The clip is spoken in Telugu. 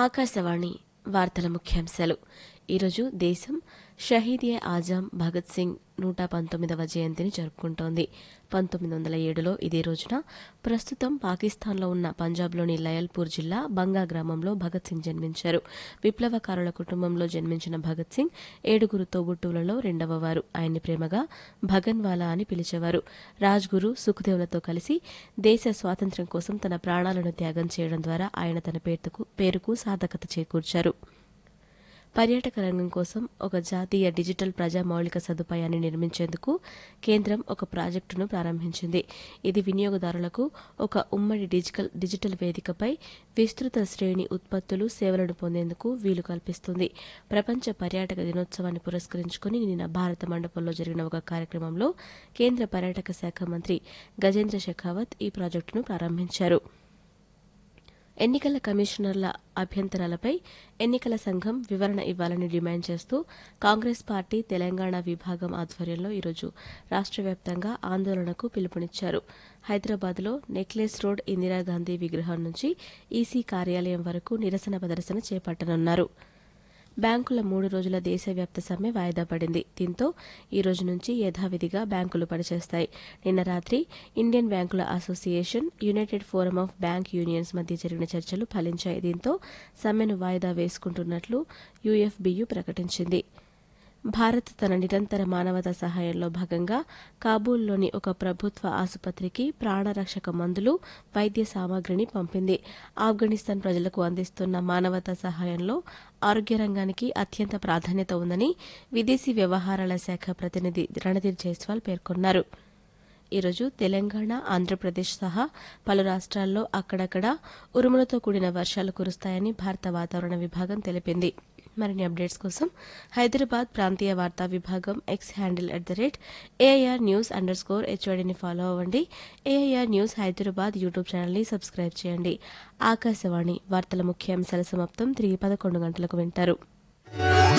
ఆకాశవాణి వార్తల ముఖ్యాంశాలు ఈరోజు దేశం షహీద్ ఏ ఆజం భగత్ సింగ్ నూట పంతొమ్మిదవ జయంతిని జరుపుకుంటోంది పంతొమ్మిది వందల ఏడులో ఇదే రోజున ప్రస్తుతం పాకిస్తాన్లో ఉన్న పంజాబ్లోని లయల్పూర్ జిల్లా బంగా గ్రామంలో భగత్ సింగ్ జన్మించారు విప్లవకారుల కుటుంబంలో జన్మించిన భగత్ సింగ్ ఏడుగురు తోబుట్టువులలో రెండవ వారు ఆయన్ని ప్రేమగా భగన్వాలా అని పిలిచేవారు రాజ్గురు సుఖదేవులతో కలిసి దేశ స్వాతంత్ర్యం కోసం తన ప్రాణాలను త్యాగం చేయడం ద్వారా ఆయన తన పేరుకు పేరుకు సార్థకత చేకూర్చారు పర్యాటక రంగం కోసం ఒక జాతీయ డిజిటల్ ప్రజా మౌలిక సదుపాయాన్ని నిర్మించేందుకు కేంద్రం ఒక ప్రాజెక్టును ప్రారంభించింది ఇది వినియోగదారులకు ఒక ఉమ్మడి డిజిటల్ డిజిటల్ వేదికపై విస్తృత శ్రేణి ఉత్పత్తులు సేవలను పొందేందుకు వీలు కల్పిస్తుంది ప్రపంచ పర్యాటక దినోత్సవాన్ని పురస్కరించుకుని నిన్న భారత మండపంలో జరిగిన ఒక కార్యక్రమంలో కేంద్ర పర్యాటక శాఖ మంత్రి గజేంద్ర షెకావత్ ఈ ప్రాజెక్టును ప్రారంభించారు ఎన్నికల కమిషనర్ల అభ్యంతరాలపై ఎన్నికల సంఘం వివరణ ఇవ్వాలని డిమాండ్ చేస్తూ కాంగ్రెస్ పార్టీ తెలంగాణ విభాగం ఆధ్వర్యంలో ఈరోజు రాష్ట్ర వ్యాప్తంగా ఆందోళనకు పిలుపునిచ్చారు హైదరాబాద్లో నెక్లెస్ రోడ్ ఇందిరాగాంధీ విగ్రహం నుంచి ఈసీ కార్యాలయం వరకు నిరసన ప్రదర్శన చేపట్టనున్నారు బ్యాంకుల మూడు రోజుల దేశవ్యాప్త సమ్మె వాయిదా పడింది దీంతో ఈ రోజు నుంచి యథావిధిగా బ్యాంకులు పనిచేస్తాయి నిన్న రాత్రి ఇండియన్ బ్యాంకుల association united forum of bank unions మధ్య జరిగిన చర్చలు ఫలించాయి దీంతో సమ్మెను వాయిదా వేసుకుంటున్నట్లు యుఎఫ్బియు ప్రకటించింది భారత్ తన నిరంతర మానవతా సహాయంలో భాగంగా కాబూల్లోని ఒక ప్రభుత్వ ఆసుపత్రికి ప్రాణరక్షక మందులు వైద్య సామాగ్రిని పంపింది ఆఫ్ఘనిస్తాన్ ప్రజలకు అందిస్తున్న మానవతా సహాయంలో ఆరోగ్య రంగానికి అత్యంత ప్రాధాన్యత ఉందని విదేశీ వ్యవహారాల శాఖ ప్రతినిధి రణధీర్ జైస్వాల్ పేర్కొన్నారు ఈరోజు తెలంగాణ ఆంధ్రప్రదేశ్ సహా పలు రాష్ట్రాల్లో అక్కడక్కడ ఉరుములతో కూడిన వర్షాలు కురుస్తాయని భారత వాతావరణ విభాగం తెలిపింది మరిన్ని అప్డేట్స్ కోసం హైదరాబాద్ ప్రాంతీయ వార్తా విభాగం X handle at the rate AIR news underscore స్కోర్ హెచ్వైడిని ఫాలో అవ్వండి ఏఐఆర్ న్యూస్ హైదరాబాద్ యూట్యూబ్ ఛానల్ని సబ్స్క్రైబ్ చేయండి ఆకాశవాణి వార్తల ముఖ్యాంశాల సమాప్తం తిరిగి పదకొండు గంటలకు వింటారు